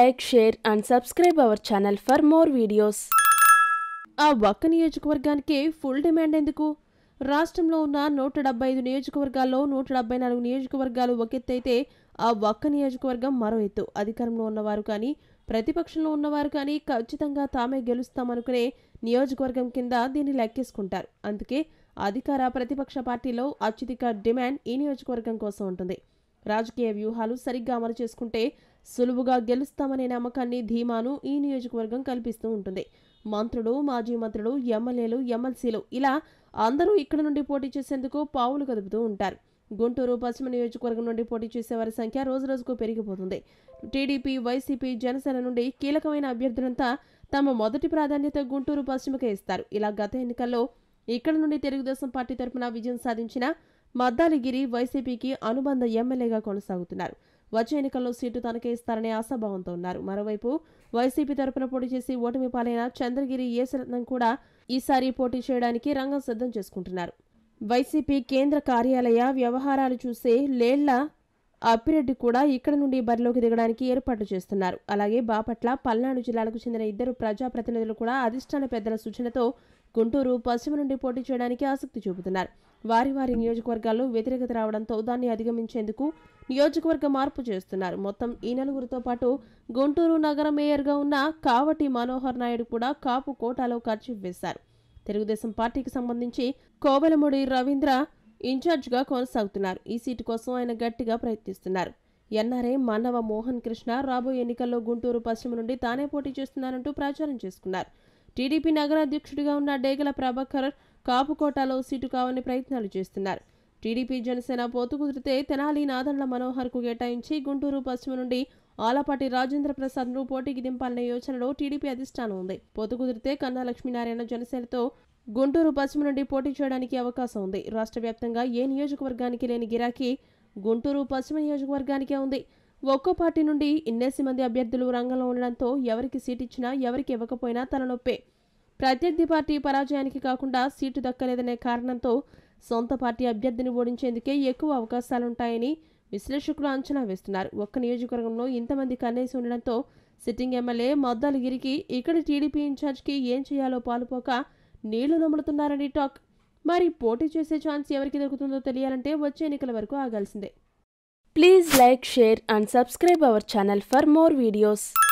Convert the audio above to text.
like, share and subscribe our channel for more videos. ఆ ఒక్క నియోజకవర్గానికే full demand ఎందుకు రాష్ట్రంలో ఉన్న నూట డెబ్బై ఐదు నియోజకవర్గాల్లో నూట డెబ్బై నాలుగు నియోజకవర్గాలు ఒక ఎత్తు అయితే ఆ ఒక్క నియోజకవర్గం మరో ఎత్తు అధికారంలో ఉన్నవారు కానీ ప్రతిపక్షంలో ఉన్నవారు కానీ ఖచ్చితంగా తామే గెలుస్తామనుకునే నియోజకవర్గం కింద దీన్ని లెక్కేసుకుంటారు అందుకే అధికార ప్రతిపక్ష పార్టీలో అత్యధిక డిమాండ్ ఈ నియోజకవర్గం కోసం ఉంటుంది రాజకీయ వ్యూహాలు సరిగ్గా అమలు చేసుకుంటే సులువుగా గెలుస్తామనే నమ్మకాన్ని ధీమాను ఈ నియోజకవర్గం కల్పిస్తూ ఉంటుంది మంత్రులు మాజీ మంత్రులు ఎమ్మెల్యేలు ఎమ్మెల్సీలు ఇలా అందరూ ఇక్కడ నుండి పోటీ చేసేందుకు పావులు కదుపుతూ ఉంటారు గుంటూరు పశ్చిమ నియోజకవర్గం నుండి పోటీ చేసే వారి సంఖ్య రోజురోజుకు పెరిగిపోతుంది టీడీపీ వైసీపీ జనసేన నుండి కీలకమైన అభ్యర్థులంతా తమ మొదటి ప్రాధాన్యత గుంటూరు పశ్చిమకే ఇస్తారు ఇలా గత ఎన్నికల్లో ఇక్కడ నుండి తెలుగుదేశం పార్టీ తరపున విజయం సాధించిన మద్దాలిగిరి వైసీపీకి అనుబంధ ఎమ్మెల్యేగా కొనసాగుతున్నారు వచ్చే ఎన్నికల్లో సీటు తనకే ఇస్తారనే ఆశాభావంతో ఉన్నారు మరోవైపు వైసీపీ తరపున పోటీ చేసి ఓటమి పాలైన చంద్రగిరి ఏసరత్నం కూడా ఈసారి పోటీ చేయడానికి రంగం సిద్ధం చేసుకుంటున్నారు వైసీపీ కేంద్ర కార్యాలయ వ్యవహారాలు చూసే లేళ్ల అప్పిరెడ్డి కూడా ఇక్కడ నుండి బరిలోకి దిగడానికి ఏర్పాట్లు చేస్తున్నారు అలాగే బాపట్ల పల్నాడు జిల్లాలకు చెందిన ఇద్దరు ప్రజాప్రతినిధులు కూడా అధిష్టాన పెద్దల సూచనతో గుంటూరు పశ్చిమ నుండి పోటీ చేయడానికి ఆసక్తి చూపుతున్నారు వారి వారి నియోజకవర్గాల్లో వ్యతిరేకత రావడంతో దాన్ని అధిగమించేందుకు నియోజకవర్గ మార్పు చేస్తున్నారు మొత్తం ఈ నలుగురితో పాటు గుంటూరు నగర మేయర్గా ఉన్న కావటి మనోహర్ నాయుడు కూడా కాపు కోటాలో ఖర్చు వేశారు తెలుగుదేశం పార్టీకి సంబంధించి కోవెలముడి రవీంద్ర ఇన్ఛార్జ్గా కొనసాగుతున్నారు ఈ సీటు కోసం ఆయన గట్టిగా ప్రయత్నిస్తున్నారు ఎన్ఆర్ఏ మన్నవ మోహన్ కృష్ణ రాబోయే ఎన్నికల్లో గుంటూరు పశ్చిమ నుండి తానే పోటీ చేస్తున్నారంటూ ప్రచారం చేసుకున్నారు టీడీపీ నగర అధ్యక్షుడిగా ఉన్న డేగల ప్రభాకర్ కాపుకోటాలో సీటు కావాలని ప్రయత్నాలు చేస్తున్నారు టీడీపీ జనసేన పోతు కుదిరితే తెనాలి నాదండ్ల మనోహర్కు కేటాయించి గుంటూరు పశ్చిమ నుండి ఆలపాటి రాజేంద్ర ప్రసాద్ను పోటీకి దింపాలనే యోచనలో టీడీపీ అధిష్టానం ఉంది పొత్తు కుదిరితే కన్నా లక్ష్మీనారాయణ జనసేనతో గుంటూరు పశ్చిమ నుండి పోటీ చేయడానికి అవకాశం ఉంది రాష్ట్ర వ్యాప్తంగా ఏ నియోజకవర్గానికి లేని గిరాకీ గుంటూరు పశ్చిమ నియోజకవర్గానికే ఉంది ఒక్కో పార్టీ నుండి ఇన్నేసి మంది అభ్యర్థులు రంగంలో ఉండడంతో ఎవరికి సీట్ ఇచ్చినా ఎవరికి ఇవ్వకపోయినా తలనొప్పే ప్రత్యర్థి పార్టీ పరాజయానికి కాకుండా సీటు దక్కలేదనే కారణంతో సొంత పార్టీ అభ్యర్థిని ఓడించేందుకే ఎక్కువ అవకాశాలుంటాయని విశ్లేషకులు అంచనా వేస్తున్నారు ఒక్క నియోజకవర్గంలో ఇంతమంది కన్నేసి ఉండడంతో సిట్టింగ్ ఎమ్మెల్యే మద్దాలగిరికి ఇక్కడి టీడీపీ ఇన్ఛార్జ్కి ఏం చేయాలో పాలుపోక నీళ్లు నములుతున్నారని టాక్ మరి పోటీ చేసే ఛాన్స్ ఎవరికి దొరుకుతుందో తెలియాలంటే వచ్చే ఎన్నికల వరకు ఆగాల్సిందే please like share and subscribe our channel for more videos